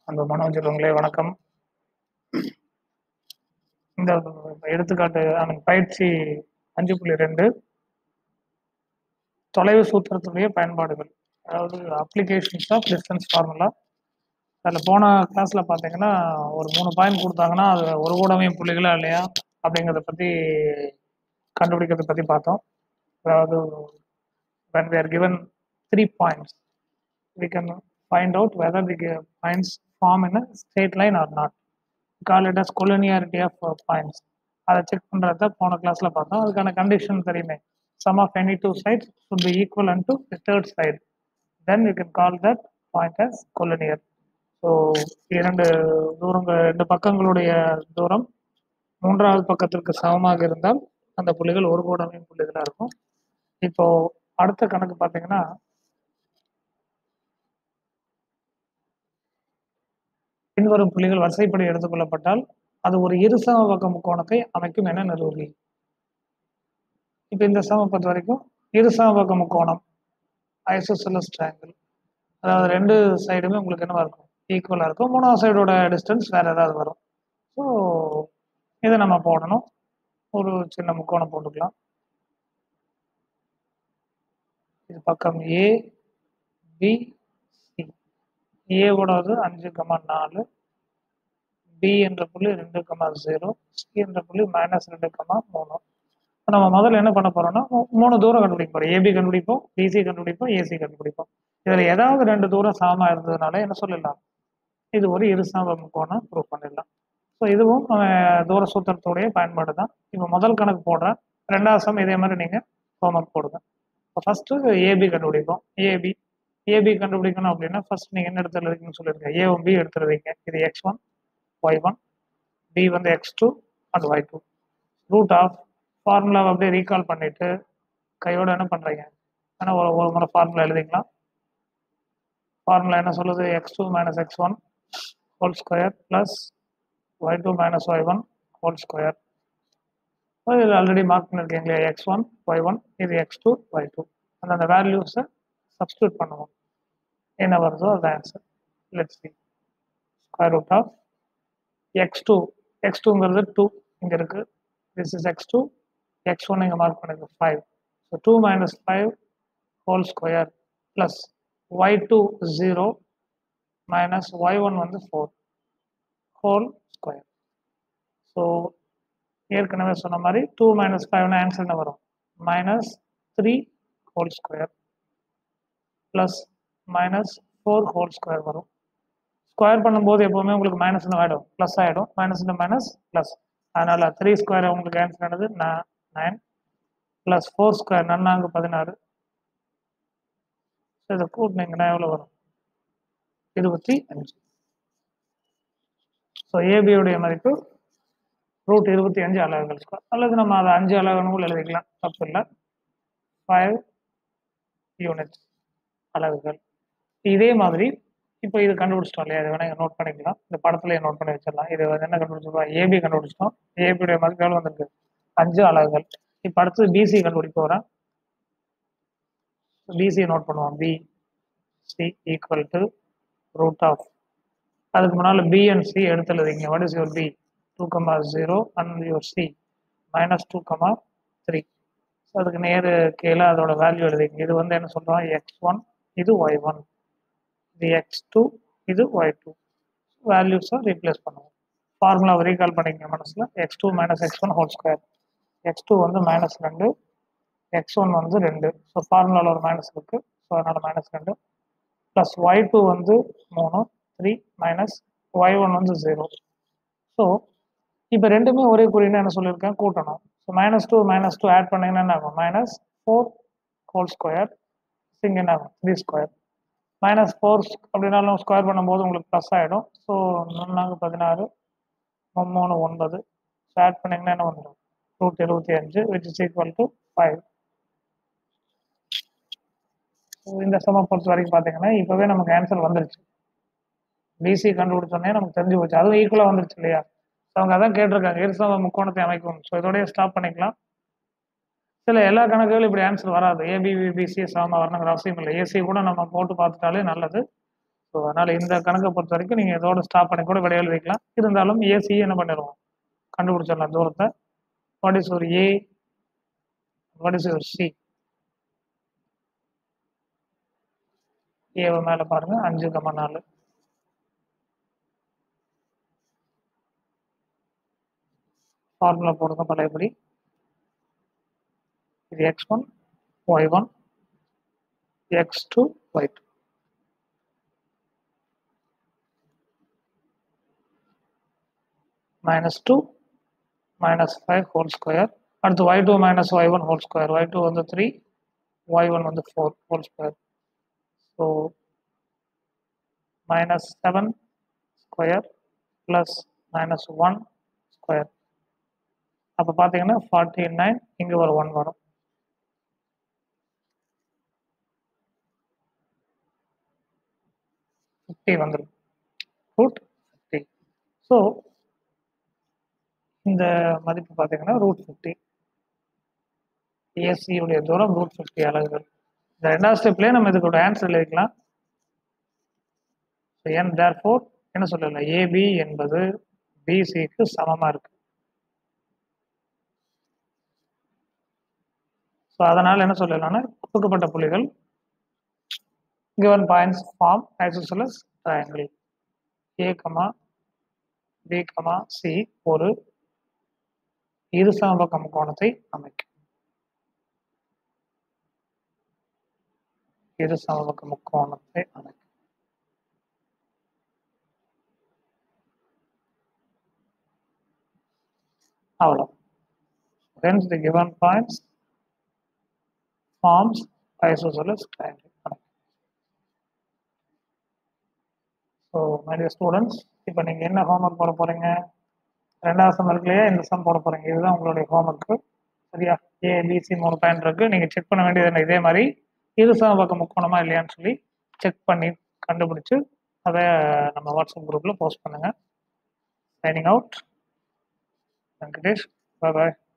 அன்பு மனோஜர்களே வணக்கம் இந்த எடுத்துக்காட்டு I mean, பயிற்சி அஞ்சு புள்ளி ரெண்டு தொலைவு சூத்திரத்துடைய பயன்பாடுகள் அதாவது அப்ளிகேஷன்ஸ் ஆஃப் டிஸ்டன்ஸ் ஃபார்முலா அதில் போன கிளாஸில் பார்த்தீங்கன்னா ஒரு மூணு பாயிண்ட் கொடுத்தாங்கன்னா அது ஒரு கூடமையும் புள்ளிகளா இல்லையா அப்படிங்கிறத பற்றி கண்டுபிடிக்கிறத பற்றி பார்த்தோம் அதாவது when we are given three points we can find out whether the gi- points form in a straight line or not We call it as collinearity of uh, points அதை செக் பண்ணுறத போன கிளாஸ்ல பார்த்தோம் அதுக்கான கண்டிஷன் தெரியுமே sum of any two sides should be equivalent to the third side then you can call that point as collinear so இரண்டு தூரங்கள் ரெண்டு பக்கங்களுடைய தூரம் மூன்றாவது பக்கத்திற்கு சமமாக இருந்தால் அந்த புள்ளிகள் ஒரு கோடமையும் புள்ளிகளாக இருக்கும் இப்போ அடுத்த கணக்கு பார்த்தீங்கன்னா பின்வரும் புள்ளிகள் வரிசைப்படி எடுத்துக்கொள்ளப்பட்டால் அது ஒரு இரு சமபக்க முக்கோணத்தை அமைக்கும் என நிறுவி இப்போ இந்த சம பொறுத்த வரைக்கும் இரு சமபக்க முக்கோணம் ஐசோசெலஸ் ட்ரையாங்கிள் அதாவது ரெண்டு சைடுமே உங்களுக்கு என்னவா இருக்கும் ஈக்குவலாக இருக்கும் மூணாவது சைடோட டிஸ்டன்ஸ் வேற ஏதாவது வரும் ஸோ இதை நம்ம போடணும் ஒரு சின்ன முக்கோணம் போட்டுக்கலாம் இது பக்கம் ஏ பி சி ஏவோட வந்து அஞ்சு கமா நாலு பி என்ற புள்ளி ரெண்டு கமா ஜீரோ சி என்ற புள்ளி மைனஸ் ரெண்டு கமா மூணு இப்ப நம்ம முதல்ல என்ன பண்ண போறோம்னா மூ- மூணு தூரம் கண்டுபிடிக்க போறோம் ஏபி கண்டுபிடிப்போம் பிசி கண்டுபிடிப்போம் ஏசி கண்டுபிடிப்போம் இதுல ஏதாவது ரெண்டு தூரம் சமமா இருந்ததுனால என்ன சொல்லலாம் இது ஒரு இருசம முக்கோணம் ப்ரூவ் பண்ணிடலாம் ஸோ இதுவும் அஹ், தூர சூத்திரத்துடைய பயன்பாடு தான் இப்போ முதல் கணக்கு போடுறேன் ரெண்டாவது சம் இதே மாதிரி நீங்க ஹோம்ஒர்க் போடுங்க இப்போ ஃபர்ஸ்ட் ஏபி கண்டுபிடிப்போம் ஏபி ஏபி கண்டுபிடிக்கணும் அப்படின்னா ஃபர்ஸ்ட் நீங்க என்ன இடத்துல இருக்கீங்கன்னு சொல்லிருக்கீங்க ஏவும் பி எடுத்துருவீங்க இது X one Y one B வந்து X two and Y two root of ஃபார்முலாவை அப்படியே ரீகால் பண்ணிட்டு கையோட என்ன பண்றீங்க ஏன்னா ஒரு ஒரு முறை ஃபார்முலா எழுதிக்கலாம் ஃபார்முலா என்ன சொல்லுது X two minus X one whole square plus Y two minus Y one whole square இதில் ஆல்ரெடி மார்க் பண்ணியிருக்கீங்க இல்லையா எக்ஸ் ஒன் ஒய் ஒன் இது எக்ஸ் டூ ஒய் டூ அந்த அந்த வேல்யூஸை சப்ஸ்டியூட் பண்ணுவோம் என்ன வருதோ அது answer let's see square root of X two X டூங்கிறது டூ இங்கே இருக்கு this is X two X one இங்கே மார்க் பண்ணிருக்கு five so two minus five whole square plus Y two zero minus Y one வந்து four whole square so ஏற்கனவே சொன்ன மாதிரி two minus ஃபைவ்னா ஆன்சர் என்ன வரும் minus three whole square plus minus four whole square வரும் square பண்ணும்போது எப்போவுமே உங்களுக்கு மைனஸ் ஆகிடும் ப்ளஸ் ஆகிடும் மைனஸ் மைனஸ் ப்ளஸ் அதனால் த்ரீ ஸ்கொயர் உங்களுக்கு ஆன்சர் ஆனது நைன் ப்ளஸ் ஃபோர் ஸ்கொயர் நன்னாங்கு பதினாறு ஸோ இதை கூட்டினீங்கன்னா எவ்வளோ வரும் இருபத்தி அஞ்சு ஸோ ஏபியுடைய மதிப்பு ரூட் இருபத்தி அஞ்சு அலகுகள் ஸ்கொயர் அல்லது நம்ம அதை அஞ்சு அலகுகள் எழுதிக்கலாம் தப்பு இல்லை ஃபைவ் யூனிட்ஸ் அலகுகள் இதே மாதிரி இப்போ இது கண்டுபிடிச்சிட்டோம் இல்லையா இது வேணா நோட் பண்ணிக்கலாம் இந்த படத்துல நோட் பண்ணி வச்சிடலாம் இது வந்து என்ன கண்டுபிடிச்சிருக்கோம் ஏபி கண்டுபிடிச்சிட்டோம் ஏபியுடைய மதிப்பு எவ்வளோ வந்திருக்கு அஞ்சு அலகுகள் இப்போ அடுத்து பிசி கண்டுபிடிக்க போகிறேன் பிசி நோட் பண்ணுவோம் B C equal to root of அதுக்கு முன்னால் பி அண்ட் சி எடுத்து எழுதிங்க what is your B two comma zero and your C minus two comma three so அதுக்கு நேரு கீழே அதோட வேல்யூ எழுதிங்க இது வந்து என்ன சொல்கிறோம் எக்ஸ் ஒன் இது ஒய் ஒன் இது எக்ஸ் டூ இது ஒய் டூ வேல்யூஸை ரீப்ளேஸ் பண்ணுவோம் ஃபார்முலாவை ரீகால் பண்ணிக்கங்க மனசில் X two minus X one whole square X two வந்து மைனஸ் ரெண்டு எக்ஸ் ஒன் வந்து ரெண்டு ஸோ ஃபார்முலாவில் ஒரு மைனஸ் இருக்கு ஸோ அதனால் மைனஸ் ரெண்டு ப்ளஸ் ஒய் டூ வந்து மூணு த்ரீ மைனஸ் ஒய் ஒன் வந்து ஜீரோ ஸோ இப்போ ரெண்டுமே ஒரே குறின்னு என்ன சொல்லியிருக்கேன் கூட்டணும் so minus two minus two add பண்ணீங்கன்னா என்ன ஆகும் மைனஸ் ஃபோர் ஹோல் ஸ்கொயர் இங்கே என்ன ஆகும் த்ரீ ஸ்கொயர் மைனஸ் ஃபோர் அப்படின்னாலும் ஸ்கொயர் பண்ணும்போது உங்களுக்கு ப்ளஸ் ஆகிடும் ஸோ நாங்கள் பதினாறு மூணு ஒன்பது ஸோ ஆட் பண்ணிங்கன்னா என்ன வந்துடும் ரூட் இருபத்தி அஞ்சு which is equal to five இந்த சம பொறுத்த வரைக்கும் பார்த்தீங்கன்னா இப்போவே நமக்கு ஆன்சர் வந்துருச்சு பிசி கண்டுபிடிச்சோடனே நமக்கு தெரிஞ்சு போச்சு அதுவும் ஈக்குவலாக வந்துருச்சு இல்லையா ஸோ அவங்க அதான் கேட்டிருக்காங்க இருசம முக்கோணத்தை அமைக்கும் ஸோ இதோடய ஸ்டாப் பண்ணிக்கலாம் சில எல்லா கணக்குகளும் இப்படி ஆன்சர் வராது ஏபிபிசி சமமாக வரணுங்கிற அவசியம் இல்லை ஏசி கூட நம்ம போட்டு பார்த்துட்டாலே நல்லது ஸோ அதனால் இந்த கணக்கை பொறுத்த வரைக்கும் நீங்கள் இதோட ஸ்டாப் பண்ணி கூட விடையாளி வைக்கலாம் இருந்தாலும் ஏசி என்ன பண்ணிடுவோம் கண்டுபிடிச்சிடலாம் தூரத்தை வாட் இஸ் ஒரு ஏ வாட் இஸ் ஒரு சி ஏவை மேலே பாருங்க அஞ்சு கம்மா நாலு ஃபார்முலா போடுங்க பழையபடி இது X one Y one X two Y two minus 2 minus 5 whole square அடுத்து y2 minus y1 whole square y2 வந்து 3 y1 வந்து 4 whole square so minus 7 square plus minus 1 square அப்போ பார்த்தீங்கன்னா 49 இங்கே ஒரு 1 வரும் ஃபிஃப்டி வந்துடும் ரூட் ஃபிஃப்டி ஸோ இந்த மதிப்பு பார்த்தீங்கன்னா ரூட் ஃபிஃப்டி ஏசியுடைய தூரம் ரூட் ஃபிஃப்டி அலகுகள் இந்த ரெண்டாவது ஸ்டெப்லேயே நம்ம இதுக்கோட ஆன்சர் எழுதிக்கலாம் என் தேர்ஃபோர் என்ன சொல்லல ஏபி என்பது பிசிக்கு சமமாக இருக்கு ஸோ அதனால் என்ன சொல்லலாம்னா கொடுக்கப்பட்ட புள்ளிகள் given points form isosceles triangle a, b, c ஒரு இரு சமபக்க முக்கோணத்தை அமைக்கும் இரு சமபக்க முக்கோணத்தை அமைக்கும் அவ்வளோ hence the given points forms isosceles triangle so my dear students இப்போ நீங்கள் என்ன ஹோம்ஒர்க் போட போகிறீங்க ரெண்டாவது சம் இருக்குல்லையா இந்த சம் போட போகிறீங்க இதுதான் உங்களுடைய ஹோம்ஒர்க்கு சரியா ஏபிசி மூணு பாயிண்ட் இருக்கு நீங்கள் செக் பண்ண வேண்டியது என்ன இதே மாதிரி இரு சமபக்க முக்கோணமா இல்லையான்னு சொல்லி செக் பண்ணி கண்டுபிடிச்சு அதை நம்ம வாட்ஸ்அப் குரூப்பில் போஸ்ட் பண்ணுங்கள் சைனிங் அவுட் வெங்கடேஷ் பாய்